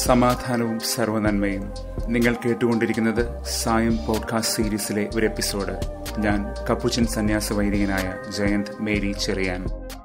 സമാധാനവും സർവനന്മയും നിങ്ങൾ കേട്ടുകൊണ്ടിരിക്കുന്നത് സായം പോഡ്കാസ്റ്റ് സീരീസിലെ ഒരു എപ്പിസോഡ് ഞാൻ കപ്പുച്ചൻ സന്യാസ വൈദികനായ ജയന്ത് മേരി ചെറിയാൻ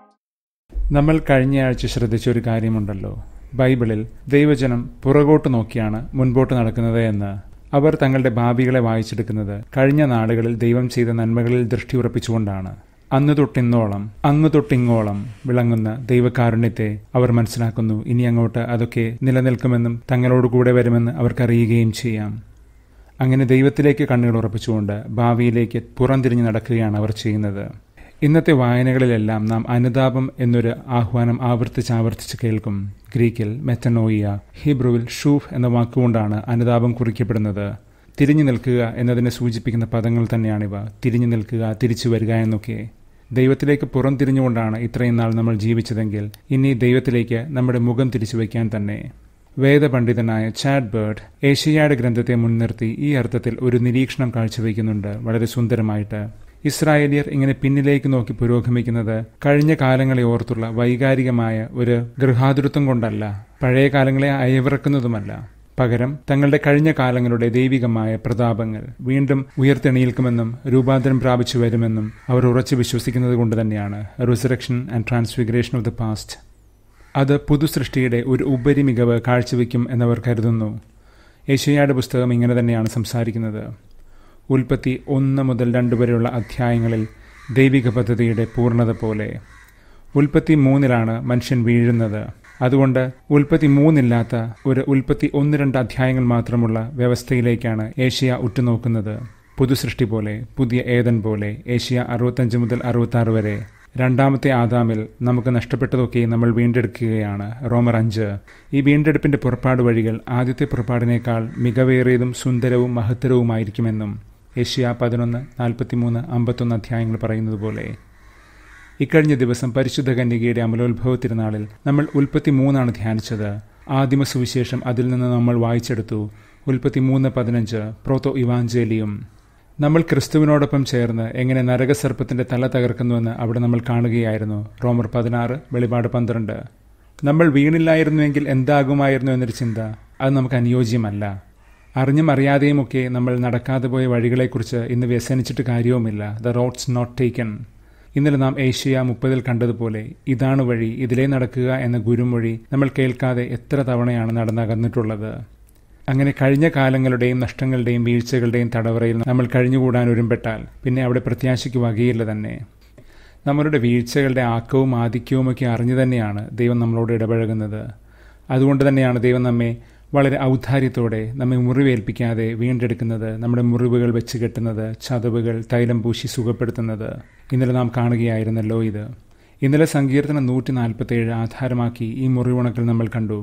നമ്മൾ കഴിഞ്ഞയാഴ്ച ശ്രദ്ധിച്ച ഒരു കാര്യമുണ്ടല്ലോ ബൈബിളിൽ ദൈവജനം പുറകോട്ട് നോക്കിയാണ് മുൻപോട്ട് നടക്കുന്നത് എന്ന് അവർ തങ്ങളുടെ ഭാവികളെ വായിച്ചെടുക്കുന്നത് കഴിഞ്ഞ നാളുകളിൽ ദൈവം ചെയ്ത നന്മകളിൽ ദൃഷ്ടി ഉറപ്പിച്ചുകൊണ്ടാണ് അന്നു തൊട്ടിന്നോളം അങ്ങു തൊട്ടിങ്ങോളം വിളങ്ങുന്ന ദൈവകാരുണ്യത്തെ അവർ മനസ്സിലാക്കുന്നു ഇനി അങ്ങോട്ട് അതൊക്കെ നിലനിൽക്കുമെന്നും തങ്ങളോട് കൂടെ വരുമെന്ന് അവർക്കറിയുകയും ചെയ്യാം അങ്ങനെ ദൈവത്തിലേക്ക് കണ്ണുകൾ ഉറപ്പിച്ചുകൊണ്ട് ഭാവിയിലേക്ക് പുറംതിരിഞ്ഞ് നടക്കുകയാണ് അവർ ചെയ്യുന്നത് ഇന്നത്തെ വായനകളിലെല്ലാം നാം അനുതാപം എന്നൊരു ആഹ്വാനം ആവർത്തിച്ച് ആവർത്തിച്ച് കേൾക്കും ഗ്രീക്കിൽ മെത്തനോയിയ ഹീബ്രുവിൽ ഷൂഫ് എന്ന വാക്കുകൊണ്ടാണ് അനുതാപം കുറിക്കപ്പെടുന്നത് തിരിഞ്ഞു നിൽക്കുക എന്നതിനെ സൂചിപ്പിക്കുന്ന പദങ്ങൾ തന്നെയാണിവ തിരിഞ്ഞു നിൽക്കുക തിരിച്ചു വരിക എന്നൊക്കെ ദൈവത്തിലേക്ക് പുറം തിരിഞ്ഞുകൊണ്ടാണ് ഇത്രയും നാൾ നമ്മൾ ജീവിച്ചതെങ്കിൽ ഇനി ദൈവത്തിലേക്ക് നമ്മുടെ മുഖം തിരിച്ചു വയ്ക്കാൻ തന്നെ വേദപണ്ഡിതനായ ചാഡ് ബേർഡ് ഏഷ്യയുടെ ഗ്രന്ഥത്തെ മുൻനിർത്തി ഈ അർത്ഥത്തിൽ ഒരു നിരീക്ഷണം കാഴ്ചവെക്കുന്നുണ്ട് വളരെ സുന്ദരമായിട്ട് ഇസ്രായേലിയർ ഇങ്ങനെ പിന്നിലേക്ക് നോക്കി പുരോഗമിക്കുന്നത് കഴിഞ്ഞ കാലങ്ങളെ ഓർത്തുള്ള വൈകാരികമായ ഒരു ഗൃഹാതുരത്വം കൊണ്ടല്ല പഴയ കാലങ്ങളെ അയവിറക്കുന്നതുമല്ല പകരം തങ്ങളുടെ കഴിഞ്ഞ കാലങ്ങളുടെ ദൈവികമായ പ്രതാപങ്ങൾ വീണ്ടും ഉയർത്തെണീൽക്കുമെന്നും രൂപാന്തരം പ്രാപിച്ചു വരുമെന്നും അവർ ഉറച്ചു വിശ്വസിക്കുന്നത് കൊണ്ട് തന്നെയാണ് resurrection and transfiguration of the past അത് പുതുസൃഷ്ടിയുടെ ഒരു ഉപരി മികവ് കാഴ്ചവെക്കും എന്നവർ കരുതുന്നു ഏഷ്യയുടെ പുസ്തകം ഇങ്ങനെ തന്നെയാണ് സംസാരിക്കുന്നത് ഉൽപ്പത്തി ഒന്ന് മുതൽ രണ്ട് വരെയുള്ള അധ്യായങ്ങളിൽ ദൈവിക പദ്ധതിയുടെ പൂർണ്ണത പോലെ ഉൽപ്പത്തി മൂന്നിലാണ് മനുഷ്യൻ വീഴുന്നത് അതുകൊണ്ട് ഉൽപ്പത്തി മൂന്നില്ലാത്ത ഒരു ഉൽപ്പത്തി ഒന്ന് രണ്ട് അധ്യായങ്ങൾ മാത്രമുള്ള വ്യവസ്ഥയിലേക്കാണ് ഏഷ്യ ഉറ്റുനോക്കുന്നത് പുതുസൃഷ്ടി പോലെ പുതിയ ഏതൻ പോലെ ഏഷ്യ അറുപത്തഞ്ച് മുതൽ അറുപത്തി വരെ രണ്ടാമത്തെ ആദാമിൽ നമുക്ക് നഷ്ടപ്പെട്ടതൊക്കെ നമ്മൾ വീണ്ടെടുക്കുകയാണ് റോമർ അഞ്ച് ഈ വീണ്ടെടുപ്പിന്റെ പുറപ്പാട് വഴികൾ ആദ്യത്തെ പുറപ്പാടിനേക്കാൾ മികവേറിയതും സുന്ദരവും മഹത്തരവുമായിരിക്കുമെന്നും ഏഷ്യ പതിനൊന്ന് നാൽപ്പത്തിമൂന്ന് അമ്പത്തൊന്ന് അധ്യായങ്ങൾ പറയുന്നത് പോലെ ഇക്കഴിഞ്ഞ ദിവസം പരിശുദ്ധ കന്യകയുടെ അമലോത്ഭവ തിരുനാളിൽ നമ്മൾ ഉൽപ്പത്തി മൂന്നാണ് ധ്യാനിച്ചത് ആദിമ സുവിശേഷം അതിൽ നിന്ന് നമ്മൾ വായിച്ചെടുത്തു ഉൽപ്പത്തി മൂന്ന് പതിനഞ്ച് പ്രോത്തോ ഇവാഞ്ചേലിയും നമ്മൾ ക്രിസ്തുവിനോടൊപ്പം ചേർന്ന് എങ്ങനെ നരകസർപ്പത്തിന്റെ തല തകർക്കുന്നുവെന്ന് അവിടെ നമ്മൾ കാണുകയായിരുന്നു റോമർ പതിനാറ് വെളിപാട് പന്ത്രണ്ട് നമ്മൾ വീണില്ലായിരുന്നുവെങ്കിൽ എന്താകുമായിരുന്നു എന്നൊരു ചിന്ത അത് നമുക്ക് അനുയോജ്യമല്ല അറിഞ്ഞും അറിയാതെയുമൊക്കെ നമ്മൾ നടക്കാതെ പോയ വഴികളെക്കുറിച്ച് ഇന്ന് വ്യസനിച്ചിട്ട് കാര്യവുമില്ല ദ റോഡ്സ് നോട്ട് ടേക്കൺ ഇന്നലെ നാം ഏഷ്യ മുപ്പതിൽ കണ്ടതുപോലെ ഇതാണ് വഴി ഇതിലേ നടക്കുക എന്ന ഗുരുമൊഴി നമ്മൾ കേൾക്കാതെ എത്ര തവണയാണ് നടന്നകന്നിട്ടുള്ളത് അങ്ങനെ കഴിഞ്ഞ കാലങ്ങളുടെയും നഷ്ടങ്ങളുടെയും വീഴ്ചകളുടെയും തടവറയിൽ നമ്മൾ കഴിഞ്ഞുകൂടാൻ ഒരുമ്പെട്ടാൽ പിന്നെ അവിടെ പ്രത്യാശയ്ക്ക് വകയില്ല തന്നെ നമ്മളുടെ വീഴ്ചകളുടെ ആക്കവും ആധിക്യവുമൊക്കെ അറിഞ്ഞു തന്നെയാണ് ദൈവം നമ്മളോട് ഇടപഴകുന്നത് അതുകൊണ്ട് തന്നെയാണ് ദൈവം നമ്മെ വളരെ ഔദാര്യത്തോടെ നമ്മെ മുറിവേൽപ്പിക്കാതെ വീണ്ടെടുക്കുന്നത് നമ്മുടെ മുറിവുകൾ വെച്ച് കെട്ടുന്നത് ചതവുകൾ തൈലം പൂശി സുഖപ്പെടുത്തുന്നത് ഇന്നലെ നാം കാണുകയായിരുന്നല്ലോ ഇത് ഇന്നലെ സങ്കീർത്തനം നൂറ്റി നാൽപ്പത്തേഴ് ആധാരമാക്കി ഈ മുറിവുണക്കൽ നമ്മൾ കണ്ടു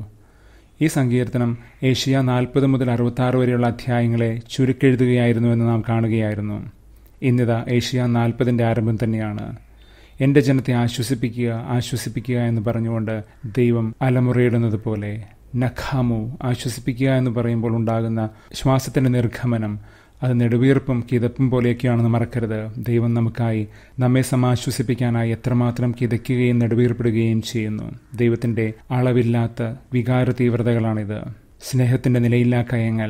ഈ സങ്കീർത്തനം ഏഷ്യ നാൽപ്പത് മുതൽ അറുപത്താറ് വരെയുള്ള അധ്യായങ്ങളെ ചുരുക്കെഴുതുകയായിരുന്നുവെന്ന് നാം കാണുകയായിരുന്നു ഇന്നിതാ ഏഷ്യ നാൽപ്പതിൻ്റെ ആരംഭം തന്നെയാണ് എൻ്റെ ജനത്തെ ആശ്വസിപ്പിക്കുക ആശ്വസിപ്പിക്കുക എന്ന് പറഞ്ഞുകൊണ്ട് ദൈവം അലമുറയിടുന്നത് പോലെ നഖാമു ആശ്വസിപ്പിക്കുക എന്ന് പറയുമ്പോൾ ഉണ്ടാകുന്ന ശ്വാസത്തിന്റെ നിർഗമനം അത് നെടുവീർപ്പും കിതപ്പും പോലെയൊക്കെയാണെന്ന് മറക്കരുത് ദൈവം നമുക്കായി നമ്മെ സമാശ്വസിപ്പിക്കാനായി എത്രമാത്രം കിതയ്ക്കുകയും നെടുവീർപ്പിടുകയും ചെയ്യുന്നു ദൈവത്തിന്റെ അളവില്ലാത്ത വികാര തീവ്രതകളാണിത് സ്നേഹത്തിന്റെ നിലയില്ലാ കയങ്ങൾ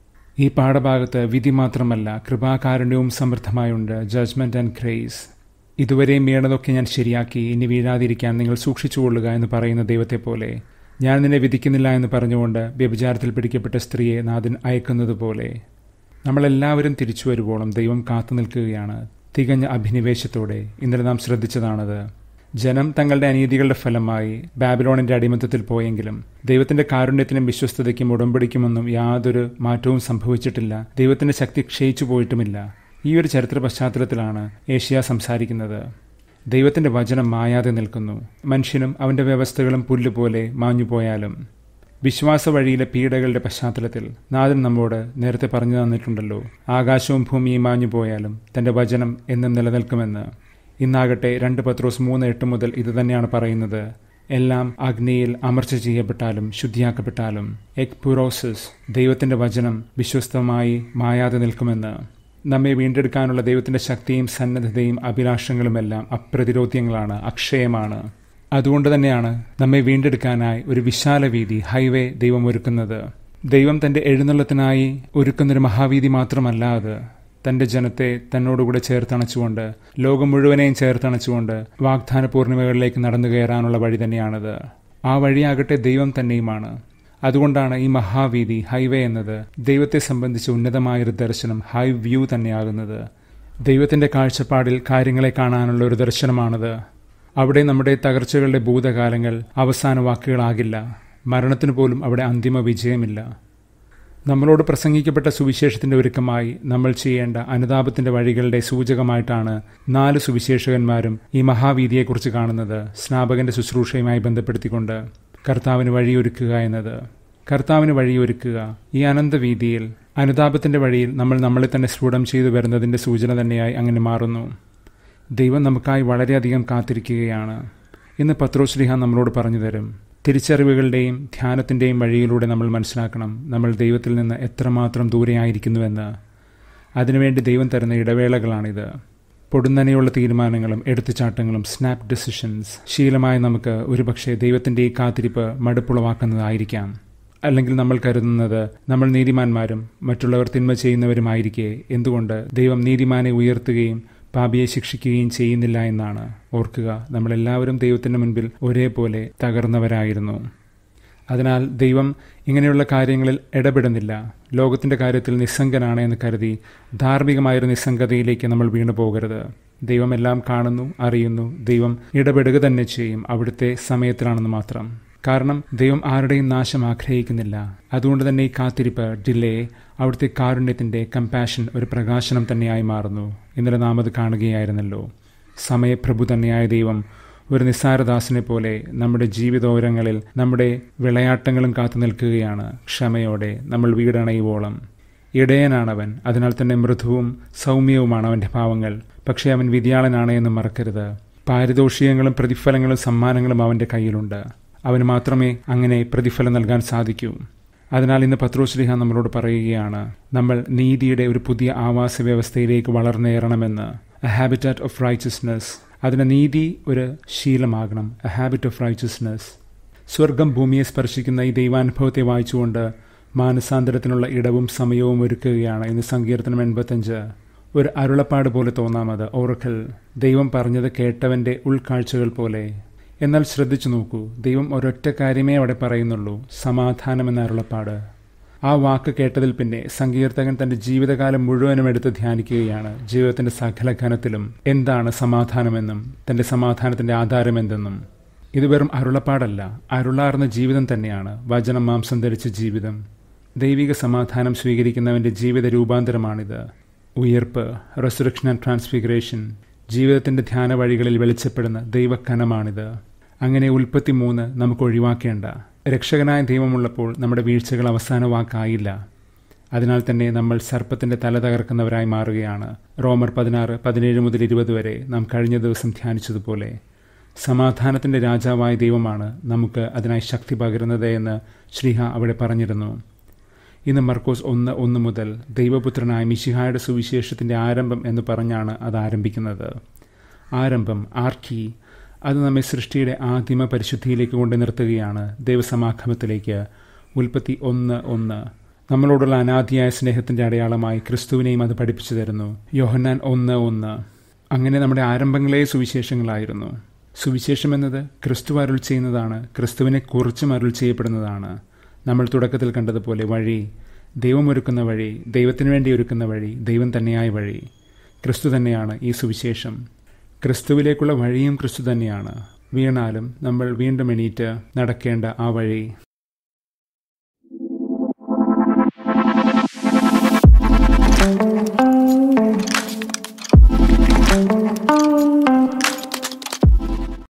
ഈ പാഠഭാഗത്ത് വിധി മാത്രമല്ല കൃപാകാരുണ്യവും സമൃദ്ധമായുണ്ട് ജഡ്ജ്മെന്റ് ആൻഡ് ക്രേസ് ഇതുവരെയും വീണതൊക്കെ ഞാൻ ശരിയാക്കി ഇനി വീഴാതിരിക്കാൻ നിങ്ങൾ സൂക്ഷിച്ചുകൊള്ളുക എന്ന് പറയുന്ന ദൈവത്തെ പോലെ ഞാൻ നിന്നെ വിധിക്കുന്നില്ല എന്ന് പറഞ്ഞുകൊണ്ട് വ്യഭിചാരത്തിൽ പിടിക്കപ്പെട്ട സ്ത്രീയെ നാഥൻ അയക്കുന്നത് പോലെ നമ്മളെല്ലാവരും തിരിച്ചു വരുവോളം ദൈവം കാത്തു നിൽക്കുകയാണ് തികഞ്ഞ അഭിനിവേശത്തോടെ ഇന്നലെ നാം ശ്രദ്ധിച്ചതാണത് ജനം തങ്ങളുടെ അനീതികളുടെ ഫലമായി ബാബിലോണിന്റെ അടിമത്തത്തിൽ പോയെങ്കിലും ദൈവത്തിന്റെ കാരുണ്യത്തിനും വിശ്വസ്തതയ്ക്കും ഉടമ്പടിക്കുമൊന്നും യാതൊരു മാറ്റവും സംഭവിച്ചിട്ടില്ല ദൈവത്തിന്റെ ശക്തി ക്ഷയിച്ചു പോയിട്ടുമില്ല ഈ ഒരു ചരിത്ര പശ്ചാത്തലത്തിലാണ് ഏഷ്യ സംസാരിക്കുന്നത് ദൈവത്തിന്റെ വചനം മായാതെ നിൽക്കുന്നു മനുഷ്യനും അവന്റെ വ്യവസ്ഥകളും പുല്ലുപോലെ മാഞ്ഞുപോയാലും വിശ്വാസ വഴിയിലെ പീഡകളുടെ പശ്ചാത്തലത്തിൽ നാഥൻ നമ്മോട് നേരത്തെ പറഞ്ഞു തന്നിട്ടുണ്ടല്ലോ ആകാശവും ഭൂമിയും മാഞ്ഞു പോയാലും തന്റെ വചനം എന്നും നിലനിൽക്കുമെന്ന് ഇന്നാകട്ടെ രണ്ട് പത്രോസ് മൂന്ന് എട്ട് മുതൽ ഇത് തന്നെയാണ് പറയുന്നത് എല്ലാം അഗ്നിയിൽ അമർച്ച ചെയ്യപ്പെട്ടാലും ശുദ്ധിയാക്കപ്പെട്ടാലും എക് പുറോസിസ് ദൈവത്തിന്റെ വചനം വിശ്വസ്തമായി മായാതെ നിൽക്കുമെന്ന് നമ്മെ വീണ്ടെടുക്കാനുള്ള ദൈവത്തിന്റെ ശക്തിയും സന്നദ്ധതയും അഭിലാഷങ്ങളുമെല്ലാം അപ്രതിരോധ്യങ്ങളാണ് അക്ഷയമാണ് അതുകൊണ്ട് തന്നെയാണ് നമ്മെ വീണ്ടെടുക്കാനായി ഒരു വിശാല വീതി ഹൈവേ ദൈവം ഒരുക്കുന്നത് ദൈവം തന്റെ എഴുന്നള്ളത്തിനായി ഒരുക്കുന്നൊരു മഹാവീതി മാത്രമല്ല അത് തന്റെ ജനത്തെ തന്നോടുകൂടെ ചേർത്തണച്ചുകൊണ്ട് ലോകം മുഴുവനെയും ചേർത്തണച്ചുകൊണ്ട് വാഗ്ദാന പൂർണിമകളിലേക്ക് നടന്നു കയറാനുള്ള വഴി തന്നെയാണത് ആ വഴിയാകട്ടെ ദൈവം തന്നെയുമാണ് അതുകൊണ്ടാണ് ഈ മഹാവീതി ഹൈവേ എന്നത് ദൈവത്തെ സംബന്ധിച്ച് ഉന്നതമായൊരു ദർശനം ഹൈ വ്യൂ തന്നെയാകുന്നത് ദൈവത്തിന്റെ കാഴ്ചപ്പാടിൽ കാര്യങ്ങളെ കാണാനുള്ള ഒരു ദർശനമാണത് അവിടെ നമ്മുടെ തകർച്ചകളുടെ ഭൂതകാലങ്ങൾ അവസാന വാക്കുകളാകില്ല മരണത്തിന് പോലും അവിടെ അന്തിമ വിജയമില്ല നമ്മളോട് പ്രസംഗിക്കപ്പെട്ട സുവിശേഷത്തിന്റെ ഒരുക്കമായി നമ്മൾ ചെയ്യേണ്ട അനുതാപത്തിന്റെ വഴികളുടെ സൂചകമായിട്ടാണ് നാല് സുവിശേഷകന്മാരും ഈ മഹാവീതിയെക്കുറിച്ച് കാണുന്നത് സ്നാപകന്റെ ശുശ്രൂഷയുമായി ബന്ധപ്പെടുത്തിക്കൊണ്ട് കർത്താവിന് വഴിയൊരുക്കുക എന്നത് കർത്താവിന് വഴിയൊരുക്കുക ഈ അനന്തവീതിയിൽ അനുതാപത്തിന്റെ വഴിയിൽ നമ്മൾ നമ്മളെ തന്നെ സ്ഫുടം ചെയ്തു വരുന്നതിന്റെ സൂചന തന്നെയായി അങ്ങനെ മാറുന്നു ദൈവം നമുക്കായി വളരെയധികം കാത്തിരിക്കുകയാണ് ഇന്ന് പത്രോശ്രീഹ നമ്മളോട് പറഞ്ഞു തരും തിരിച്ചറിവുകളുടെയും ധ്യാനത്തിൻ്റെയും വഴിയിലൂടെ നമ്മൾ മനസ്സിലാക്കണം നമ്മൾ ദൈവത്തിൽ നിന്ന് എത്രമാത്രം ദൂരെയായിരിക്കുന്നുവെന്ന് അതിനുവേണ്ടി ദൈവം തരുന്ന ഇടവേളകളാണിത് പൊടുന്നനെയുള്ള തീരുമാനങ്ങളും എടുത്തുചാട്ടങ്ങളും സ്നാപ്പ് ഡെസിഷൻസ് ശീലമായി നമുക്ക് ഒരുപക്ഷെ ദൈവത്തിൻ്റെ ഈ കാത്തിരിപ്പ് മടുപ്പുളവാക്കുന്നതായിരിക്കാം അല്ലെങ്കിൽ നമ്മൾ കരുതുന്നത് നമ്മൾ നീതിമാന്മാരും മറ്റുള്ളവർ തിന്മ ചെയ്യുന്നവരുമായിരിക്കെ എന്തുകൊണ്ട് ദൈവം നീതിമാനെ ഉയർത്തുകയും പാപിയെ ശിക്ഷിക്കുകയും ചെയ്യുന്നില്ല എന്നാണ് ഓർക്കുക നമ്മളെല്ലാവരും ദൈവത്തിൻ്റെ മുൻപിൽ ഒരേപോലെ തകർന്നവരായിരുന്നു അതിനാൽ ദൈവം ഇങ്ങനെയുള്ള കാര്യങ്ങളിൽ ഇടപെടുന്നില്ല ലോകത്തിൻ്റെ കാര്യത്തിൽ നിസ്സംഗനാണ് എന്ന് കരുതി ധാർമ്മികമായൊരു നിസ്സംഗതയിലേക്ക് നമ്മൾ വീണു പോകരുത് ദൈവം എല്ലാം കാണുന്നു അറിയുന്നു ദൈവം ഇടപെടുക തന്നെ ചെയ്യും അവിടുത്തെ സമയത്തിലാണെന്ന് മാത്രം കാരണം ദൈവം ആരുടെയും നാശം ആഗ്രഹിക്കുന്നില്ല അതുകൊണ്ട് തന്നെ ഈ കാത്തിരിപ്പ് ഡിലേ അവിടുത്തെ കാരുണ്യത്തിന്റെ കമ്പാഷൻ ഒരു പ്രകാശനം തന്നെയായി മാറുന്നു ഇന്നലെ നാം അത് കാണുകയായിരുന്നല്ലോ സമയപ്രഭു തന്നെയായ ദൈവം ഒരു നിസ്സാരദാസിനെ പോലെ നമ്മുടെ ജീവിതോരങ്ങളിൽ നമ്മുടെ വിളയാട്ടങ്ങളും കാത്തു നിൽക്കുകയാണ് ക്ഷമയോടെ നമ്മൾ വീടണയുവോളം ഇടയനാണവൻ അതിനാൽ തന്നെ മൃദുവും സൗമ്യവുമാണ് അവന്റെ ഭാവങ്ങൾ പക്ഷേ അവൻ വിദ്യാളനാണ് എന്ന് മറക്കരുത് പാരിതോഷികങ്ങളും പ്രതിഫലങ്ങളും സമ്മാനങ്ങളും അവന്റെ കയ്യിലുണ്ട് അവന് മാത്രമേ അങ്ങനെ പ്രതിഫലം നൽകാൻ സാധിക്കൂ അതിനാൽ ഇന്ന് പത്രോശ്രീഹ നമ്മളോട് പറയുകയാണ് നമ്മൾ നീതിയുടെ ഒരു പുതിയ ആവാസ വ്യവസ്ഥയിലേക്ക് വളർന്നേറണമെന്ന് എ ഹാബിറ്റാറ്റ് ഓഫ് റൈച്ചസ്നെസ് അതിന് നീതി ഒരു ശീലമാകണം എ ഹാബിറ്റ് ഓഫ് റൈച്ചസ്നെസ് സ്വർഗം ഭൂമിയെ സ്പർശിക്കുന്ന ഈ ദൈവാനുഭവത്തെ വായിച്ചുകൊണ്ട് മാനസാന്തരത്തിനുള്ള ഇടവും സമയവും ഒരുക്കുകയാണ് ഇന്ന് സങ്കീർത്തനം എൺപത്തഞ്ച് ഒരു അരുളപ്പാട് പോലെ തോന്നാമത് ഓറക്കൽ ദൈവം പറഞ്ഞത് കേട്ടവന്റെ ഉൾക്കാഴ്ചകൾ പോലെ എന്നാൽ ശ്രദ്ധിച്ചു നോക്കൂ ദൈവം ഒരൊറ്റ കാര്യമേ അവിടെ പറയുന്നുള്ളൂ സമാധാനം എന്ന അരുളപ്പാട് ആ വാക്ക് കേട്ടതിൽ പിന്നെ സങ്കീർത്തകൻ തന്റെ ജീവിതകാലം മുഴുവനും എടുത്ത് ധ്യാനിക്കുകയാണ് ജീവിതത്തിന്റെ സകല ഘനത്തിലും എന്താണ് സമാധാനമെന്നും തന്റെ സമാധാനത്തിന്റെ ആധാരം എന്തെന്നും ഇത് വെറും അരുളപ്പാടല്ല അരുളാർന്ന ജീവിതം തന്നെയാണ് വചനം മാംസം ധരിച്ച ജീവിതം ദൈവിക സമാധാനം സ്വീകരിക്കുന്നവന്റെ ജീവിത രൂപാന്തരമാണിത് ഉയർപ്പ് റെസുറക്ഷൻ ആൻഡ് ട്രാൻസ്ഫിഗറേഷൻ ജീവിതത്തിന്റെ ധ്യാന വഴികളിൽ വെളിച്ചപ്പെടുന്ന ദൈവക്കനമാണിത് അങ്ങനെ ഉൽപ്പത്തി മൂന്ന് നമുക്ക് ഒഴിവാക്കേണ്ട രക്ഷകനായ ദൈവമുള്ളപ്പോൾ നമ്മുടെ വീഴ്ചകൾ അവസാന വാക്കായില്ല അതിനാൽ തന്നെ നമ്മൾ സർപ്പത്തിന്റെ തല തകർക്കുന്നവരായി മാറുകയാണ് റോമർ പതിനാറ് പതിനേഴ് മുതൽ ഇരുപത് വരെ നാം കഴിഞ്ഞ ദിവസം ധ്യാനിച്ചതുപോലെ സമാധാനത്തിന്റെ രാജാവായ ദൈവമാണ് നമുക്ക് അതിനായി ശക്തി പകരുന്നത് എന്ന് ശ്രീഹ അവിടെ പറഞ്ഞിരുന്നു ഇന്ന് മർക്കോസ് ഒന്ന് ഒന്ന് മുതൽ ദൈവപുത്രനായ മിശിഹായുടെ സുവിശേഷത്തിന്റെ ആരംഭം എന്ന് പറഞ്ഞാണ് അത് ആരംഭിക്കുന്നത് ആരംഭം ആർക്കി അത് നമ്മെ സൃഷ്ടിയുടെ ആദിമ പരിശുദ്ധിയിലേക്ക് കൊണ്ടു നിർത്തുകയാണ് ദൈവസമാഗമത്തിലേക്ക് ഉൽപ്പത്തി ഒന്ന് ഒന്ന് നമ്മളോടുള്ള അനാദിയായ സ്നേഹത്തിന്റെ അടയാളമായി ക്രിസ്തുവിനെയും അത് പഠിപ്പിച്ചു തരുന്നു യോഹന്നാൻ ഒന്ന് ഒന്ന് അങ്ങനെ നമ്മുടെ ആരംഭങ്ങളെ സുവിശേഷങ്ങളായിരുന്നു സുവിശേഷം എന്നത് ക്രിസ്തു അരുൾ ചെയ്യുന്നതാണ് ക്രിസ്തുവിനെ കുറിച്ചും അരുൾ ചെയ്യപ്പെടുന്നതാണ് നമ്മൾ തുടക്കത്തിൽ കണ്ടതുപോലെ വഴി ദൈവം ഒരുക്കുന്ന വഴി ദൈവത്തിനു വേണ്ടി ഒരുക്കുന്ന വഴി ദൈവം തന്നെയായ വഴി ക്രിസ്തു തന്നെയാണ് ഈ സുവിശേഷം ക്രിസ്തുവിലേക്കുള്ള വഴിയും ക്രിസ്തു തന്നെയാണ് വീണാലും നമ്മൾ വീണ്ടും എണീറ്റ് നടക്കേണ്ട ആ വഴി